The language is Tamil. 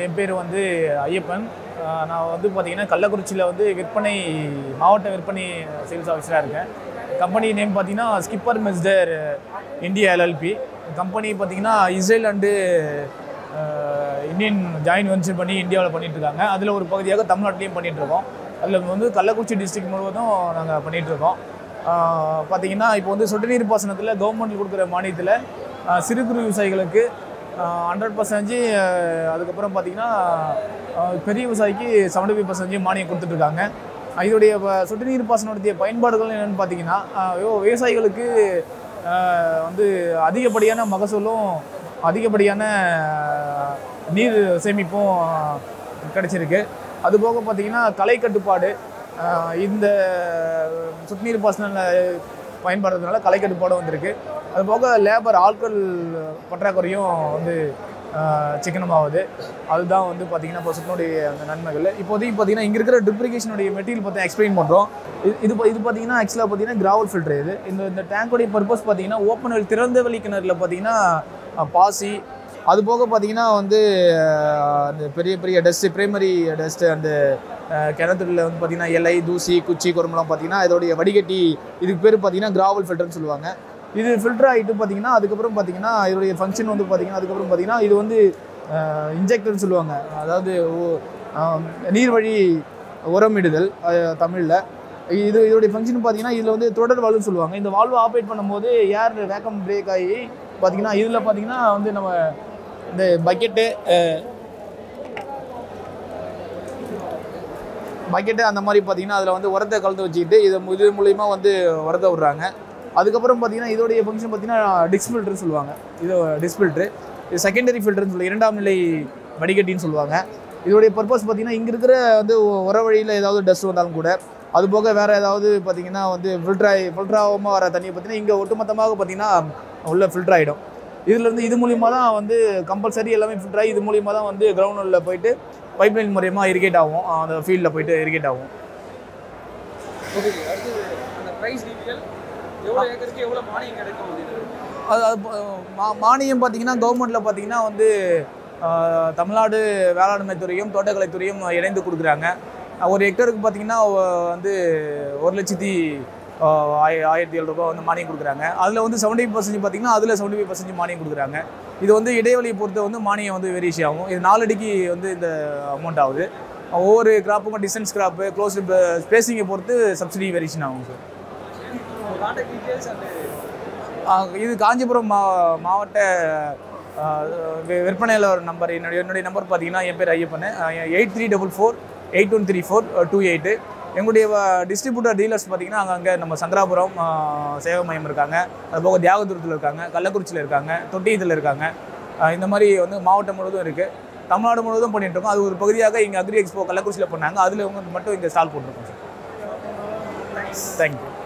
என் பேர் வந்து ஐயப்பன் ஆஹ் நான் வந்து பார்த்தீங்கன்னா கள்ளக்குறிச்சியில் வந்து விற்பனை மாவட்ட விற்பனை சேல்ஸ் ஆஃபீஸராக இருக்கேன் கம்பெனி நேம் பார்த்தீங்கன்னா ஸ்கிப்பர் மெஸ்டர் இந்தியா எல்எல்பி கம்பெனி பார்த்தீங்கன்னா Israel and Indian join venture பண்ணி இந்தியாவில் பண்ணிட்டு இருக்காங்க அதில் ஒரு பகுதியாக தமிழ்நாட்டிலையும் பண்ணிட்டு இருக்கோம் அதில் வந்து கள்ளக்குறிச்சி டிஸ்ட்ரிக்ட் முழுவதும் நாங்கள் பண்ணிட்டு இருக்கோம் ஆஹ் பார்த்தீங்கன்னா இப்போ வந்து சொட்டு நீர் பாசனத்தில் கவர்மெண்ட் கொடுக்குற மானியத்தில் ஆஹ் சிறு குறு விவசாயிகளுக்கு ஹண்ட்ரட் பர்சன்டேஜ் அதுக்கப்புறம் பார்த்தீங்கன்னா ஆஹ் பெரிய விவசாயிக்கு செவன்டி ஃபைவ் பர்சன்டேஜ் மானியம் கொடுத்துட்ருக்காங்க இதோடைய ப- சொட்டு நீர் பாசனத்துடைய பயன்பாடுகள் என்னென்னு பார்த்தீங்கன்னா ஆஹ் விவ- விவசாயிகளுக்கு ஆஹ் வந்து அதிகப்படியான மகசூலும் அதிகப்படியான ஆஹ் நீர் சேமிப்பும் கிடைச்சிருக்கு அதுபோக பார்த்தீங்கன்னா கலை கட்டுப்பாடு ஆஹ் இந்த சொட்டு நீர் பாசன பயன்படுறதுனால கலை கட்டுப்பாடும் வந்திருக்கு அது போக லேபர் ஆட்கள் பற்றாக்குறையும் வந்து சிக்கனமாகுது அதுதான் வந்து பார்த்தீங்கன்னா இப்போ சுற்றினுடைய அந்த நன்மைகள் இப்போதைக்கு பார்த்தீங்கன்னா இங்கே இருக்கிற டுப்ளிகேஷனுடைய மெட்டீரியல் பற்றி எக்ஸ்பிளைன் பண்ணுறோம் இது இது பா- இது பார்த்தீங்கன்னா ஆக்சுவலாக பார்த்தீங்கன்னா கிராவல் ஃபில்டர் இது இந்த இந்த டேங்கோடைய பர்பஸ் பார்த்தீங்கன்னா ஓப்பன் வெல் திறந்த வெளி கிணறுல பார்த்தீங்கன்னா அஹ், பாசி அது போக பார்த்தீங்கன்னா வந்து அஹ், அந்த பெரிய பெரிய டஸ்ட்டு பிரைமரி டஸ்ட்டு அந்த அஹ், கிணத்துல வந்து பார்த்தீங்கன்னா இலை தூசி குச்சி குரம்பெல்லாம் பார்த்தீங்கன்னா இதோடைய வடிகட்டி இதுக்கு பேர் பார்த்தீங்கன்னா கிராவல் ஃபில்டர்னு சொல்லுவாங்க இது ஃபில்டர் ஆகிட்டு பார்த்தீங்கன்னா அதுக்கப்புறம் பார்த்தீங்கன்னா இதோடைய ஃபங்க்ஷன் வந்து பார்த்தீங்கன்னா அதுக்கப்புறம் பார்த்தீங்கன்னா இது வந்து இன்ஜெக்டர்னு சொல்லுவாங்க அதாவது ஓ- ஆம், நீர்வழி உரமிடுதல் தமிழில் இது இதோடைய ஃபங்க்ஷன் பார்த்தீங்கன்னா இதில் வந்து தொடர் வால்வுன்னு சொல்லுவாங்க இந்த வால்வு ஆப்ரேட் பண்ணும்போது ஏர் வேக்கம் பிரேக் ஆகி பார்த்தீங்கன்னா இதில் பார்த்தீங்கன்னா வந்து நம்ம இந்த பக்கெட்டு பக்கெட்டு அந்த மாதிரி பார்த்தீங்கன்னா அதில் வந்து உரத்தை கலந்து வச்சுக்கிட்டு இது மு- இது மூலிமா வந்து உரத்தை விடுறாங்க அதுக்கப்புறம் பார்த்தீங்கன்னா இதோடைய ஃபங்க்ஷன் பார்த்தீங்கன்னா டிக்ஸ் ஃபில்டர்னு சொல்லுவாங்க இது டிஸ் ஃபில்ட்ரு இது செகண்டரி ஃபில்டர்னு சொல்லி இரண்டாம் நிலை வடிகட்டின்னு சொல்லுவாங்க இதோடைய பர்பஸ் பார்த்தீங்கன்னா இங்கே இருக்கிற வந்து உ- உர வழியில் ஏதாவது டஸ்ட் வந்தாலும் கூட அது போக வேறு ஏதாவது பார்த்தீங்கன்னா வந்து ஃபில்ட்ராகி ஃபில்ட்ராகாமல் வர தண்ணியை பார்த்தீங்கன்னா இங்கே ஒட்டுமொத்தமாக பார்த்தீங்கன்னா உள்ள ஃபில்டர் ஆகிடும் இதுலேருந்து இது மூலிமா தான் வந்து கம்பல்சரி எல்லாமே ஃபில்டர் ஆகி இது மூலிமா தான் வந்து கிரவுண்டில் போயிட்டு பைப்லைன் மூலியமா இரிகேட் ஆகும் அந்த ஃபீல்டில் போயிட்டு இரிகேட் ஆகும் ஓகே அடுத்து அந்த ப்ரைஸ் டீட்டெயில் எவ்வளோ ஏக்கருக்கு எவ்வளோ மானியம் கிடைக்கும் அப்படின்னு அது அது ப- மா- மானியம் பார்த்தீங்கன்னா கவர்மெண்ட்டில் பார்த்தீங்கன்னா வந்து ஆஹ், தமிழ்நாடு வேளாண்மை துறையும் தோட்டக்கலைத்துறையும் இணைந்து கொடுக்குறாங்க ஒரு ஹெக்டருக்கு பார்த்தீங்கன்னா ஒ- வந்து ஒரு லட்சத்தி ஆஹ், ஆய- ஆயிரத்தி ஏழு ரூபாய் வந்து மானியம் கொடுக்குறாங்க அதில் வந்து செவன்டி ஃபைவ் பர்சன்ட் பார்த்தீங்கன்னா அதில் செவன்டி ஃபைவ் பர்சன்ட் மானியம் கொடுக்குறாங்க இது வந்து இடைவெளியை பொறுத்து வந்து மானியம் வந்து வேரியேஷன் ஆகும் இது நாலு அடிக்கு வந்து இந்த அமௌண்ட் ஆகுது ஒவ்வொரு கிராப்புக்கும் டிஸ்டன்ஸ் கிராப்பு க்ளோஸ் ஸ்பேசிங்கை பொறுத்து சப்சிடி வேரியேஷன் ஆகும் சார் கான்டாக்ட் டீட்டெயில்ஸ் அந்த ஆ, இது காஞ்சிபுரம் மா மாவட்ட ஆ, வி- விற்பனையாளர் நம்பர் என்னுடைய என்னுடைய நம்பர் பார்த்தீங்கன்னா என் பேர் Ayyappan eight three double four eight one three four two eight எங்களுடைய டிஸ்ட்ரிபியூட்டர் டீலர்ஸ் பார்த்தீங்கன்னா அங்கங்கே நம்ம சங்கராபுரம் ஆ, சேவை மையம் இருக்காங்க அதுபோக தியாகதுரத்தில் இருக்காங்க கள்ளக்குறிச்சியில் இருக்காங்க தொட்டியத்தில் இருக்காங்க ஆ, இந்த மாதிரி வந்து மாவட்டம் முழுவதும் இருக்குது தமிழ்நாடு முழுவதும் பண்ணிட்டு இருக்கோம் அது ஒரு பகுதியாக இங்கே அக்ரி எக்ஸ்போ கள்ளக்குறிச்சியில் பண்ணாங்க அதில் வந்து மட்டும் இங்கே ஸ்டால் போட்டிருக்கோம் சார் தேங்க்யூ